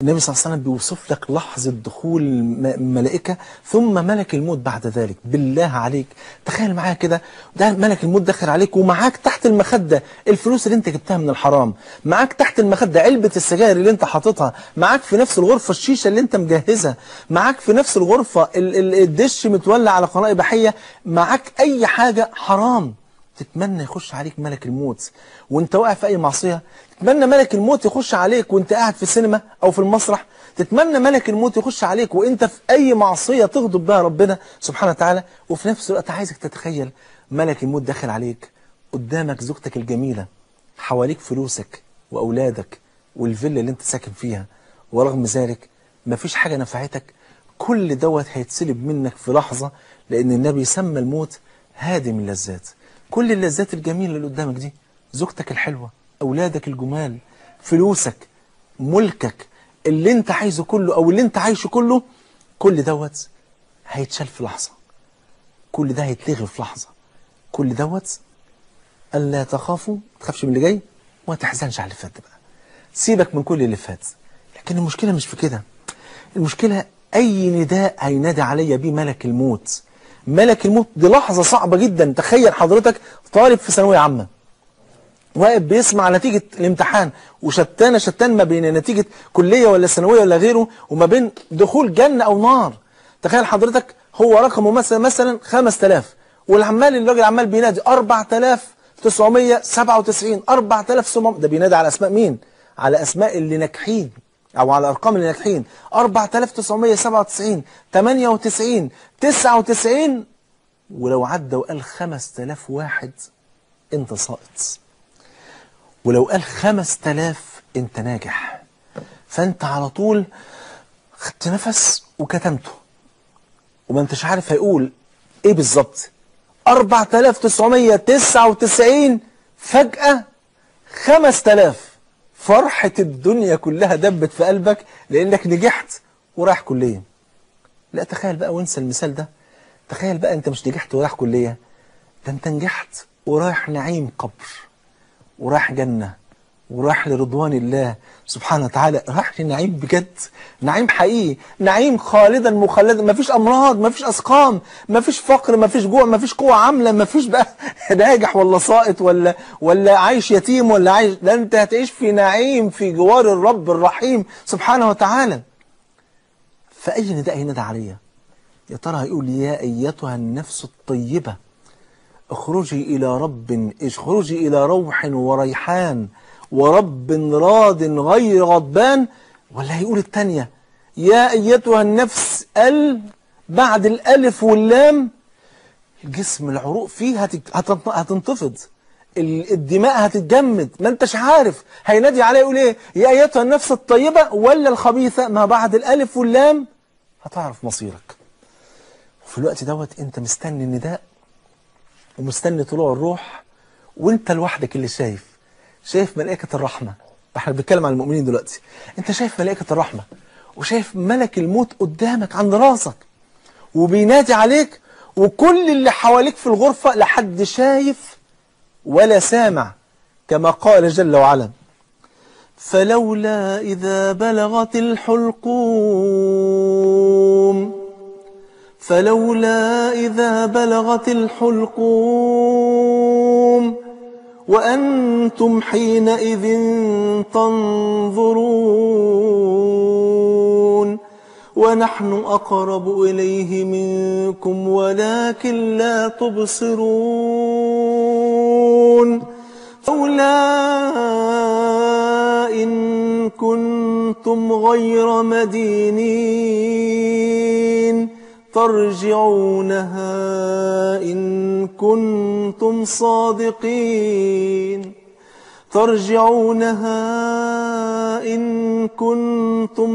النبي صلى الله عليه وسلم بيوصف لك لحظة دخول الملائكة ثم ملك الموت بعد ذلك بالله عليك تخيل معايا كده ده ملك الموت داخل عليك ومعاك تحت المخدة الفلوس اللي انت جبتها من الحرام معاك تحت المخدة علبة السجاير اللي انت حاططها معاك في نفس الغرفة الشيشة اللي انت مجهزها معاك في نفس الغرفة ال ال الدش متولع على قناة إباحية معاك أي حاجة حرام تتمنى يخش عليك ملك الموت وانت واقع في اي معصية تتمنى ملك الموت يخش عليك وانت قاعد في السينما او في المسرح تتمنى ملك الموت يخش عليك وانت في اي معصية تغضب بها ربنا سبحانه وتعالى وفي نفس الوقت عايزك تتخيل ملك الموت داخل عليك قدامك زوجتك الجميلة حواليك فلوسك واولادك والفيلا اللي انت ساكن فيها ورغم ذلك مفيش حاجة نفعتك كل دوت هيتسلب منك في لحظة لان النبي سمى الموت هادم اللذات كل اللذات الجميلة اللي قدامك دي زوجتك الحلوة أولادك الجمال فلوسك ملكك اللي انت عايزه كله أو اللي انت عايشه كله كل دوت هيتشال في لحظة كل ده هيتلغي في لحظة كل دوت ألا تخافوا ما تخافش من اللي جاي وما تحزنش على اللي فات بقى سيبك من كل اللي فات لكن المشكلة مش في كده المشكلة أي نداء هينادي عليا بيه ملك الموت ملك الموت دي لحظة صعبة جدا تخيل حضرتك طالب في ثانوية عامة واقف بيسمع نتيجة الامتحان وشتانة شتان ما بين نتيجة كلية ولا ثانوية ولا غيره وما بين دخول جنة أو نار تخيل حضرتك هو رقمه مثلا مثلا 5000 والعمال الراجل عمال بينادي 4997 4700 ده بينادي على أسماء مين؟ على أسماء اللي ناجحين أو على أرقام اللي ناجحين 4997 98 99 ولو عدى وقال 5000 واحد أنت ساقط ولو قال 5000 أنت ناجح فأنت على طول خدت نفس وكتمته وما انتش عارف هيقول ايه بالظبط 4999 فجأة 5000 فرحة الدنيا كلها دبت في قلبك لأنك نجحت ورايح كلية لا تخيل بقى وانسى المثال ده تخيل بقى انت مش نجحت ورايح كلية ده انت نجحت ورايح نعيم قبر ورايح جنة ورايح لرضوان الله سبحانه وتعالى رايح لنعيم بجد نعيم حقيقي نعيم خالدا مخلدا مفيش امراض مفيش اسقام مفيش فقر مفيش جوع مفيش قوه عامله مفيش بقى ناجح ولا ساقط ولا ولا عايش يتيم ولا عايش ده انت هتعيش في نعيم في جوار الرب الرحيم سبحانه وتعالى فاي نداء ينادى عليا يا ترى هيقول يا ايتها النفس الطيبه اخرجي الى رب اخرجي الى روح وريحان ورب راض غير غضبان ولا هيقول التانية يا أيتها النفس ال بعد الألف واللام الجسم العروق فيه هتنتفض الدماء هتتجمد ما انتش عارف هينادي عليه يقول ايه يا أيتها النفس الطيبة ولا الخبيثة ما بعد الألف واللام هتعرف مصيرك وفي الوقت دوت انت مستني النداء ومستني طلوع الروح وانت لوحدك اللي شايف شايف ملائكة الرحمة احنا بنتكلم عن المؤمنين دلوقتي انت شايف ملائكة الرحمة وشايف ملك الموت قدامك عند راسك وبينادي عليك وكل اللي حواليك في الغرفة لحد شايف ولا سامع كما قال جل وعلا فلولا إذا بلغت الحلقوم فلولا إذا بلغت الحلقوم وأنتم حينئذ تنظرون ونحن أقرب إليه منكم ولكن لا تبصرون فولا إن كنتم غير مدينين ترجعونها إن كنتم صادقين ترجعونها إن كنتم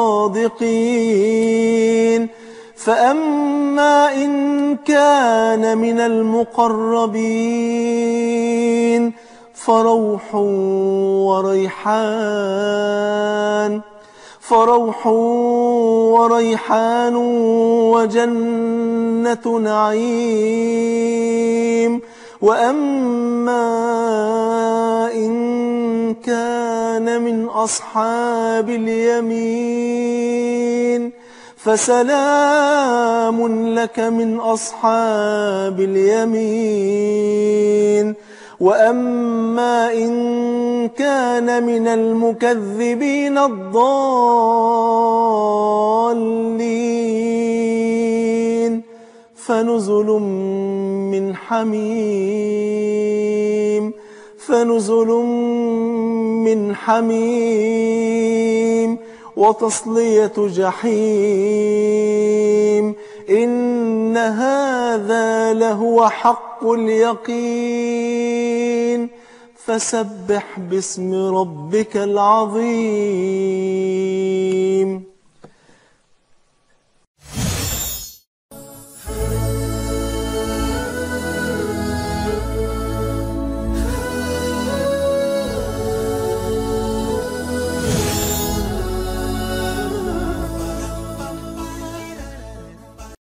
صادقين فأما إن كان من المقربين فروح وريحان فروح وريحان وجنة نعيم وأما إن كان من أصحاب اليمين فسلام لك من أصحاب اليمين وأما إن كان من المكذبين الضالين فنزل من حميم فنزل من حميم وتصلية جحيم إن هذا لهو حق اليقين فسبح باسم ربك العظيم